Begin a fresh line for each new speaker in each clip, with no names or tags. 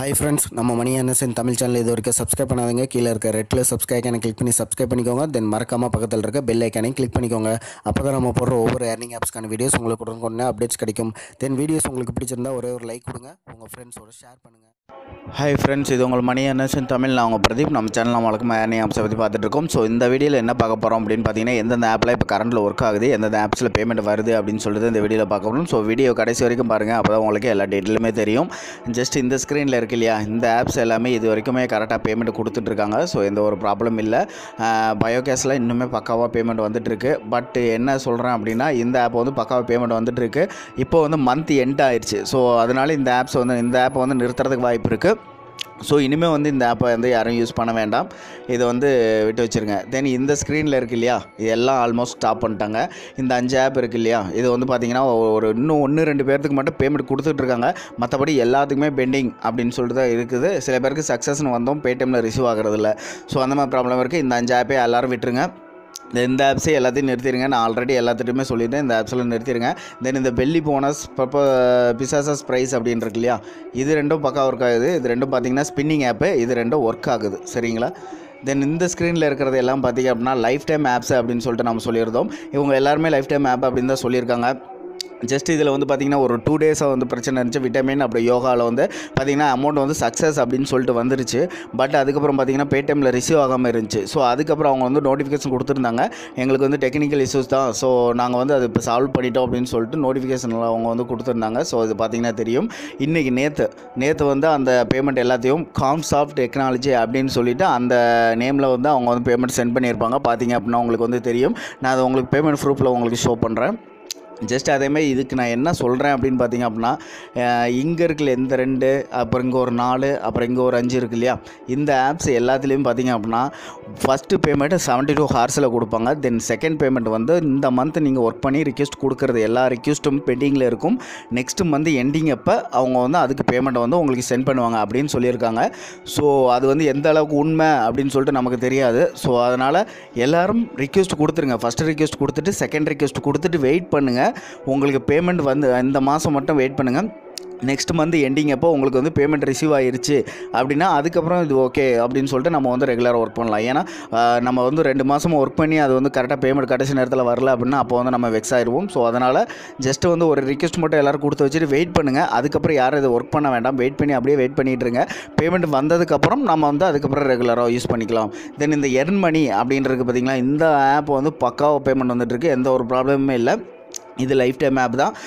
hi friends நம்ம மணி NSN Tamil channel இது வரைக்கும் சப்ஸ்கிரைப் பண்ணாதீங்க கீழே இருக்க ரெட்டில் சப்ஸ்கிரைப் ஐக்கானை கிளிக் பண்ணி சப்ஸ்கிரைப் பண்ணிக்கோங்க தென் மறக்காமல் பக்கத்தில் இருக்க பெல் ஐக்கானையும் கிளிக் பண்ணிக்கோங்க அப்போ தான் நம்ம போடுற ஒவ்வொரு ஏர்னிங் ஆப்ஸ்க்கான வீடியோஸ் உங்களுக்கு உடனுக்குடனே அப்டேட்ஸ் கிடைக்கும் தென் வீடியோஸ் உங்களுக்கு பிடிச்சிருந்தா ஒரே ஒரு லைக் கொடுங்க உங்கள் ஃப்ரெண்ட்ஸோட ஷேர் பண்ணுங்கள்
ஹாய் ஃப்ரெண்ட்ஸ் இது உங்கள் மணி என்எஸ்என் தமிழ் நான் உங்கள் பிரதீப் நம்ம சேனல் வழக்கம் ஏர்னிங் ஆப்ஸை பற்றி பார்த்துட்டு இருக்கோம் ஸோ இந்த வீடியோவில் என்ன பார்க்க போகிறோம் அப்படின்னு பார்த்தீங்கன்னா எந்தெந்த ஆப்பில் இப்போ கரண்டில் ஒர்க் ஆகுது எந்தெந்த ஆப்ஸில் பேமெண்ட் வருது அப்படின்னு சொல்லிட்டு இந்த வீடியோவில் பார்க்க போகிறோம் ஸோ வீடியோ கடைசி வரைக்கும் பாருங்கள் அப்போ தான் உங்களுக்கு எல்லா டீட்டெயிலுமே தெரியும் ஜஸ்ட் இந்த ஸ்க்ரீனில் இருக்கு இல்லையா இந்த ஆப்ஸ் எல்லாமே இது வரைக்குமே கரெக்டாக பேமெண்ட் கொடுத்துட்ருக்காங்க ஸோ எந்த ஒரு ப்ராப்ளம் இல்லை பயோகேஸில் இன்னுமே பக்காவாக பேமெண்ட் வந்துட்டுருக்கு பட் என்ன சொல்கிறேன் அப்படின்னா இந்த ஆப் வந்து பக்காவாக பேமெண்ட் வந்துட்டுருக்கு இப்போ வந்து மந்த் எண்ட் ஆயிடுச்சு ஸோ அதனால் இந்த ஆப்ஸ் வந்து இந்த ஆப்பை வந்து நிறுத்துறதுக்கு வாய்ப்பு இருக்குது ஸோ இனிமேல் வந்து இந்த ஆப்பை வந்து யாரும் யூஸ் பண்ண வேண்டாம் இதை வந்து விட்டு வச்சுருங்க தென் இந்த ஸ்க்ரீனில் இருக்கு இல்லையா இது எல்லாம் ஆல்மோஸ்ட் ஸ்டாப் பண்ணிட்டாங்க இந்த அஞ்சு ஆப் இருக்குது இல்லையா இது வந்து பார்த்திங்கன்னா ஒரு இன்னும் ஒன்று ரெண்டு பேர்த்துக்கு மட்டும் பேமெண்ட் கொடுத்துட்ருக்காங்க மற்றபடி எல்லாத்துக்குமே பெண்டிங் அப்படின்னு சொல்லிட்டு தான் இருக்குது சில பேருக்கு சக்ஸஸ்னு வந்தோம் பேடிஎம்மில் ரிசீவ் ஆகிறதில்ல ஸோ அந்த மாதிரி ப்ராப்ளம் இருக்குது இந்த அஞ்சு ஆப்பே எல்லோரும் விட்டுருங்க இந்த ஆப்ஸே எல்லாத்தையும் நிறுத்திடுங்க நான் ஆல்ரெடி எல்லாத்துட்டையுமே சொல்லிட்டேன் இந்த ஆப்ஸில் நிறுத்திடுங்க தென் இந்த பெல்லி போனஸ் பப்போ பிசாசஸ் ப்ரைஸ் அப்படின்னு இருக்கு இல்லையா இது ரெண்டும் பக்கா ஒர்க் ஆகுது இது ரெண்டும் பார்த்தீங்கன்னா ஸ்பின்னிங் ஆப்பு இது ரெண்டும் ஒர்க் ஆகுது சரிங்களா தென் இந்த ஸ்க்ரீனில் இருக்கிறது எல்லாம் பார்த்தீங்க அப்படின்னா லைஃப் டைம் ஆப்ஸ் அப்படின்னு சொல்லிட்டு நம்ம சொல்லியிருந்தோம் இவங்க எல்லாருமே லைஃப் டைம் ஆப் அப்படின்னு தான் சொல்லியிருக்காங்க ஜஸ்ட் இதில் வந்து பார்த்திங்கன்னா ஒரு டூ டேஸாக வந்து பிரச்சனை இருந்துச்சு விட்டமின் அப்படி யோகாவில் வந்து பார்த்திங்கன்னா அமௌண்ட் வந்து சக்ஸஸ் அப்படின்னு சொல்லிட்டு வந்துருச்சு பட் அதுக்கப்புறம் பார்த்திங்கன்னா பேடிஎம்மில் ரிசீவ் ஆகாமல் இருந்துச்சு ஸோ அதுக்கப்புறம் அவங்க வந்து நோட்டிஃபிகேஷன் கொடுத்துருந்தாங்க எங்களுக்கு வந்து டெக்னிக்கல் இஷ்யூஸ் தான் ஸோ நாங்கள் வந்து அது இப்போ சால்வ் பண்ணிட்டோம் அப்படின்னு சொல்லிட்டு நோட்டிஃபிகேஷனில் அவங்க வந்து கொடுத்துருந்தாங்க ஸோ இது பார்த்திங்கன்னா தெரியும் இன்றைக்கி நேற்று நேற்று வந்து அந்த பேமெண்ட் எல்லாத்தையும் காம்சாஃப்ட் டெக்னாலஜி அப்படின்னு சொல்லிட்டு அந்த நேமில் வந்து அவங்க வந்து பேமெண்ட் சென்ட் பண்ணியிருப்பாங்க பார்த்தீங்க அப்படின்னா உங்களுக்கு வந்து தெரியும் நான் அதை உங்களுக்கு பேமெண்ட் ப்ரூஃபில் உங்களுக்கு ஷோ பண்ணுறேன் ஜஸ்ட் அதேமாதிரி இதுக்கு நான் என்ன சொல்கிறேன் அப்படின்னு பார்த்தீங்க அப்படின்னா இங்கே இருக்கிற எந்த ரெண்டு அப்புறம் இங்கே ஒரு நாலு அப்புறம் இங்கே ஒரு அஞ்சு இருக்கு இல்லையா இந்த ஆப்ஸ் எல்லாத்துலேயும் பார்த்தீங்க அப்படின்னா ஃபஸ்ட்டு பேமெண்ட்டு செவன்ட்டி டூ ஹார்ஸில் கொடுப்பாங்க தென் செகண்ட் பேமெண்ட் வந்து இந்த மந்த் நீங்கள் ஒர்க் பண்ணி ரிக்வெஸ்ட் கொடுக்குறது எல்லா ரிக்வெஸ்ட்டும் பெண்டிங்கில் இருக்கும் நெக்ஸ்ட் மந்த் எண்டிங் அப்போ அவங்க வந்து அதுக்கு பேமெண்ட்டை வந்து உங்களுக்கு சென்ட் பண்ணுவாங்க அப்படின்னு சொல்லியிருக்காங்க ஸோ அது வந்து எந்த அளவுக்கு உண்மை அப்படின்னு சொல்லிட்டு நமக்கு தெரியாது ஸோ அதனால் எல்லோரும் ரிக்வெஸ்ட் கொடுத்துருங்க ஃபஸ்ட்டு ரிக்வெஸ்ட் கொடுத்துட்டு செகண்ட் ரிக்வெஸ்ட் கொடுத்துட்டு வெயிட் பண்ணுங்கள் உங்களுக்கு பேமெண்ட் வந்து இந்த மாதம் மட்டும் வெயிட் பண்ணுங்கள் நெக்ஸ்ட் மந்த் எண்டிங் அப்போ உங்களுக்கு வந்து பேமெண்ட் ரிசீவ் ஆயிருச்சு அப்படின்னா அதுக்கப்புறம் இது ஓகே அப்படின்னு சொல்லிட்டு நம்ம வந்து ரெகுலராக ஒர்க் பண்ணலாம் ஏன்னா நம்ம வந்து ரெண்டு மாதமும் ஒர்க் பண்ணி அது வந்து கரெக்டாக பேமெண்ட் கடைசி நேரத்தில் வரல அப்படின்னா அப்போ வந்து நம்ம வெக்ஸ் ஆயிடுவோம் ஸோ அதனால் ஜஸ்ட் வந்து ஒரு ரிக்வெஸ்ட் மட்டும் எல்லோரும் கொடுத்து வச்சுட்டு வெயிட் பண்ணுங்கள் அதுக்கப்புறம் யாரும் இதை ஒர்க் பண்ண வேண்டாம் வெயிட் பண்ணி அப்படியே வெயிட் பண்ணிட்டு இருங்க பேமெண்ட் வந்ததுக்கப்புறம் நம்ம வந்து அதுக்கப்புறம் ரெகுலராக யூஸ் பண்ணிக்கலாம் தென் இந்த எர்ன் மணி அப்படின்றது பார்த்தீங்களா இந்த ஆப் வந்து பக்காவாக பேமெண்ட் வந்துட்டுருக்கு எந்த ஒரு ப்ராப்ளமுமே இல்லை இது லைஃப் டைம் ஆப் தான்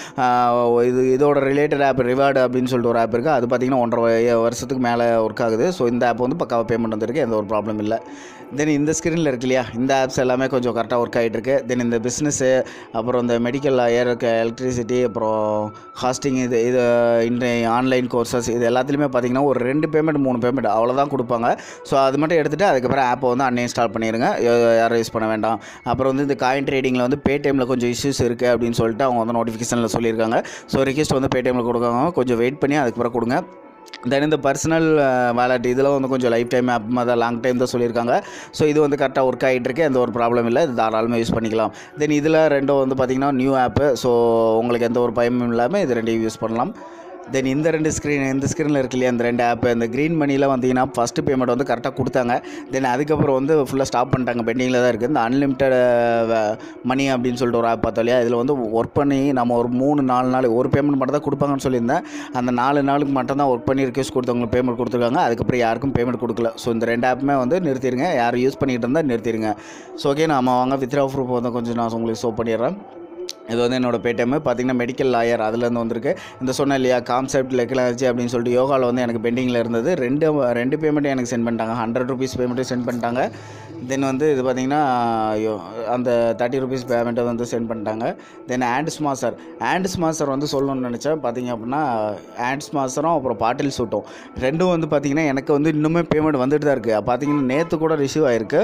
இது இதோட ரிலேட்டட் ஆப் ரிவார்டு அப்படின்னு சொல்லிட்டு ஒரு ஆப் இருக்குது அது பார்த்திங்கன்னா ஒன்றரை வருஷத்துக்கு மேலே ஒர்க் ஆகுது ஸோ இந்த ஆப் வந்து பக்காவாக பேமெண்ட் வந்திருக்கு எந்த ஒரு ப்ராப்ளம் இல்லை தென் இந்த ஸ்க்ரீனில் இருக்கு இல்லையா இந்த ஆப்ஸ் எல்லாமே கொஞ்சம் கரெக்டாக ஒர்க் ஆகிட்டுருக்கு தென் இந்த பிஸ்னஸ்ஸு அப்புறம் இந்த மெடிக்கல் ஏர் எலக்ட்ரிசிட்டி அப்புறம் ஹாஸ்டிங் இது இது இந்த ஆன்லைன் கோர்சஸ் இது எல்லாத்துலேயுமே பார்த்திங்கன்னா ஒரு ரெண்டு பேமெண்ட் மூணு பேமெண்ட் அவ்வளோதான் கொடுப்பாங்க ஸோ அது மட்டும் எடுத்துகிட்டு அதுக்கப்புறம் ஆப்பை வந்து அன்இன்ஸ்டால் பண்ணிடுங்க யாரும் யூஸ் பண்ண வேண்டாம் அப்புறம் வந்து இந்த காயின் ட்ரேடிங்கில் வந்து பேடிஎம்மில் கொஞ்சம் இஷ்யூஸ் இருக்குது அப்படின்னு சொல்லிட்டு அவங்க வந்து நோட்டிஃபிகேஷனில் சொல்லியிருக்காங்க ஸோ ரிக்வெஸ்ட் வந்து பேடிஎம்மில் கொடுக்காங்க கொஞ்சம் வெயிட் பண்ணி அதுக்கப்புறம் கொடுங்க தென் இந்த பர்சனல் வேலட் இதில் வந்து கொஞ்சம் லைஃப் டைம் ஆப் தான் லாங் டைம் தான் சொல்லியிருக்காங்க ஸோ இது வந்து கரெக்டாக ஒர்க் ஆகிட்டு இருக்கு எந்த ஒரு ப்ராப்ளம் இல்லை இது தாராளமாக யூஸ் பண்ணிக்கலாம் தென் இதில் ரெண்டும் வந்து பார்த்திங்கன்னா நியூ ஆப்பு ஸோ உங்களுக்கு எந்த ஒரு பயமும் இல்லாமல் இது ரெண்டையும் யூஸ் பண்ணலாம் தென் இந்த ரெண்டு ஸ்க்ரீன் இந்த ஸ்க்ரீனில் இருக்கு இல்லையா இந்த ரெண்டு ஆப் இந்த க்ரீன் மணியில் வந்தீங்கன்னா ஃபஸ்ட்டு பேமெண்ட் வந்து கரெக்டாக கொடுத்தாங்க தென் அதுக்கப்புறம் வந்து ஃபுல்லாக ஸ்டாப் பண்ணிட்டாங்க பெண்டிங்கில் தான் இருக்குது இந்த அன்லிமிட்டட் மணி அப்படின்னு சொல்லிட்டு ஒரு ஆப் பார்த்தோம் இல்லையா இதில் வந்து ஒர்க் பண்ணி நம்ம ஒரு மூணு நாலு நாள் ஒரு பேமெண்ட் மட்டும் தான் கொடுப்பாங்கன்னு சொல்லியிருந்தேன் அந்த நாலு நாளுக்கு மட்டும் தான் ஒர்க் பண்ணி ரிக்வஸ்ட் கொடுத்தவங்களுக்கு பேமெண்ட் கொடுத்துருக்காங்க அதுக்கப்புறம் யாருக்கும் பேமெண்ட் கொடுக்கல ஸோ இந்த ரெண்டு ஆப்புமே வந்து நிறுத்திடுங்க யார் யூஸ் பண்ணிகிட்டு இருந்தால் நிறுத்திடுங்க ஸோ ஓகே நம்ம வாங்க வித்ரா ப்ரூஃப் வந்து கொஞ்சம் நான் உங்களுக்கு ஷோ பண்ணிடுறேன் இது வந்து என்னோடய பேடிஎம் பார்த்தீங்கன்னா மெடிக்கல் லாயர் அதுலேருந்து வந்திருக்கு இந்த சொன்ன இல்லையா கான்செப்ட் லெக்கலாஜி அப்படின்னு சொல்லிட்டு யோகாவில் வந்து எனக்கு பெண்டிங்கில் இருந்தது ரெண்டு ரெண்டு பேமெண்ட்டும் எனக்கு சென்ட் பண்ணிட்டாங்க ஹண்ட்ரட் ருபீஸ் பேமெண்ட்டும் சென்ட் பண்ணிட்டாங்க தென் வந்து இது பார்த்திங்கன்னா அந்த தேர்ட்டி ருபீஸ் பேமெண்ட்டை வந்து சென்ட் பண்ணிட்டாங்க then ants master ants master வந்து சொல்லணும்னு நினச்சேன் பார்த்தீங்க அப்படின்னா ஆண்ட்ஸ் மாஸ்டரும் அப்புறம் பாட்டில் சூட்டும் ரெண்டும் வந்து பார்த்திங்கன்னா எனக்கு வந்து இன்னுமே பேமெண்ட் வந்துட்டு தான் இருக்குது பார்த்தீங்கன்னா நேற்று கூட ரிசீவ் ஆகிருக்கு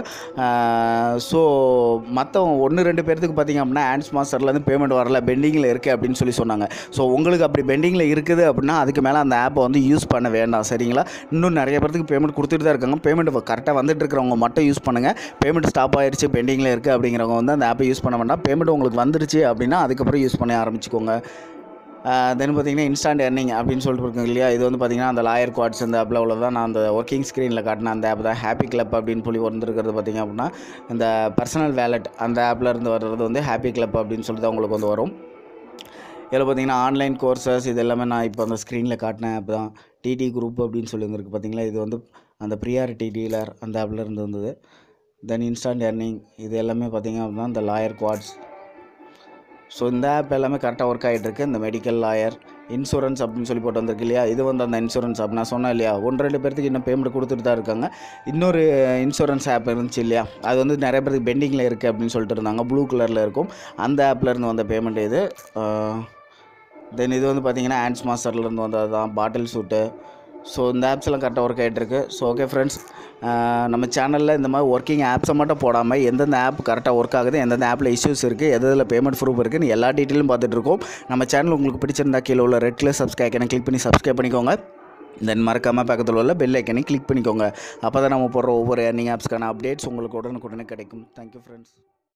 ஸோ மற்ற ஒன்று ரெண்டு பேர்த்துக்கு பார்த்திங்க அப்படின்னா ஆண்ட்ஸ் மாஸ்டர்லேருந்து பேமெண்ட் வரல பெண்டிங்கில் இருக்குது அப்படின்னு சொல்லி சொன்னாங்க ஸோ உங்களுக்கு அப்படி பெண்டிங்கில் இருக்குது அப்படின்னா அதுக்கு மேலே அந்த ஆப்பை வந்து யூஸ் பண்ண வேண்டாம் சரிங்களா இன்னும் நிறைய பேர்த்துக்கு பேமெண்ட் கொடுத்துட்டு தான் இருக்காங்க பேமெண்ட் கரெக்டாக வந்துட்டு இருக்கிறவங்க மட்டும் யூஸ் பண்ணுங்கள் பேமெண்ட் ஸ்டாப் ஆயிடுச்சு பெண்டிங்கில் இருக்குது அப்படிங்கிறவங்க வந்து அந்த ஆப்பை யூஸ் பண்ண வேண்டாம் பேமெண்ட் உங்களுக்கு வந்துருச்சு அப்படின்னா அதுக்கப்புறம் யூஸ் பண்ண ஆரம்பிச்சுக்கோங்க தென் பார்த்தீங்கன்னா இன்ஸ்டாண்ட் earning அப்படின்னு சொல்லிட்டு இருக்கோம் இல்லையா இது வந்து பார்த்தீங்கன்னா அந்த லாயர் குவாட்ஸ் இந்த ஆப்பில் உள்ளதான் நான் அந்த ஒர்க்கிங் ஸ்க்ரீனில் காட்டின அந்த ஆப் தான் ஹாப்பி கிளப் அப்படின்னு சொல்லி வந்துருக்கிறது பார்த்தீங்க அப்படின்னா இந்த பர்சனல் வேலட் அந்த ஆப்பில் இருந்து வர்றது வந்து ஹாப்பி கிளப் அப்படின்னு சொல்லிட்டு தான் உங்களுக்கு வந்து வரும் இதில் பார்த்தீங்கன்னா ஆன்லைன் கோர்சஸ் இது எல்லாமே நான் இப்போ அந்த ஸ்க்ரீனில் காட்டின ஆப் தான் டிடி குரூப் அப்படின்னு சொல்லி வந்திருக்கு பார்த்தீங்களா இது வந்து அந்த ப்ரியாரிட்டி டீலர் அந்த ஆப்பில் இருந்து வந்தது தென் இன்ஸ்டாண்ட் earning இது எல்லாமே பார்த்தீங்க அப்படின்னா இந்த லாயர் குவாட்ஸ் ஸோ இந்த ஆப் எல்லாமே கரெக்டாக ஒர்க் ஆகிட்டு இருக்கு இந்த மெடிக்கல் லாயர் இன்சூரன்ஸ் அப்படின்னு சொல்லி போட்டு வந்திருக்கு இல்லையா இது வந்து அந்த இன்சூரன்ஸ் ஆப் நான் சொன்னேன் இல்லையா ஒன்று ரெண்டு பேர்த்துக்கு இன்னும் பேமெண்ட் கொடுத்துட்டு தான் இருக்காங்க இன்னொரு இன்சூரன்ஸ் ஆப் இருந்துச்சு இல்லையா அது வந்து நிறைய பேருக்கு பெண்டிங்கில் இருக்குது அப்படின்னு சொல்லிட்டு இருந்தாங்க ப்ளூ கலரில் இருக்கும் அந்த ஆப்ல இருந்து வந்த பேமெண்ட் இது தென் இது வந்து பார்த்தீங்கன்னா ஹேண்ட்ஸ் மாஸ்டர்லேருந்து வந்தது தான் பாட்டில் சூட்டு ஸோ இந்த ஆப்ஸ் எல்லாம் கரெக்டாக ஒர்க் ஆகிட்டு இருக்கு ஸோ ஓகே ஃப்ரெண்ட்ஸ் நம்ம சேனலில் இந்த மாதிரி ஒர்க்கிங் ஆப்ஸை மட்டும் போடாமல் எந்தெந்த ஆப் கரெக்டாக ஒர்க் ஆகுது எந்தெந்த ஆப்பில் இஷ்யூஸ் இருக்குது எது எதில் பேமெண்ட் ப்ரூஃப் இருக்குன்னு எல்லா டீட்டெயிலும் பார்த்துட்டு இருக்கோம் நம்ம சேனல் உங்களுக்கு பிடிச்சிருந்தா கீழே உள்ள ரெட் கலர் சப்ஸ்கிரைப் ஐக்கனை கிளிக் பண்ணி சப்ஸ்கிரைப் பண்ணிக்கோங்க தென் மறக்காமல் பக்கத்தில் உள்ள பெல் ஐக்கனை கிளிக் பண்ணிக்கோங்க அப்போ தான் நம்ம போடுற ஒவ்வொரு ஏர்னிங் ஆப்ஸ்க்கான அப்டேட்ஸ் உங்களுக்கு உடனுக்குடனே கிடைக்கும் தேங்க்யூ ஃப்ரெண்ட்ஸ்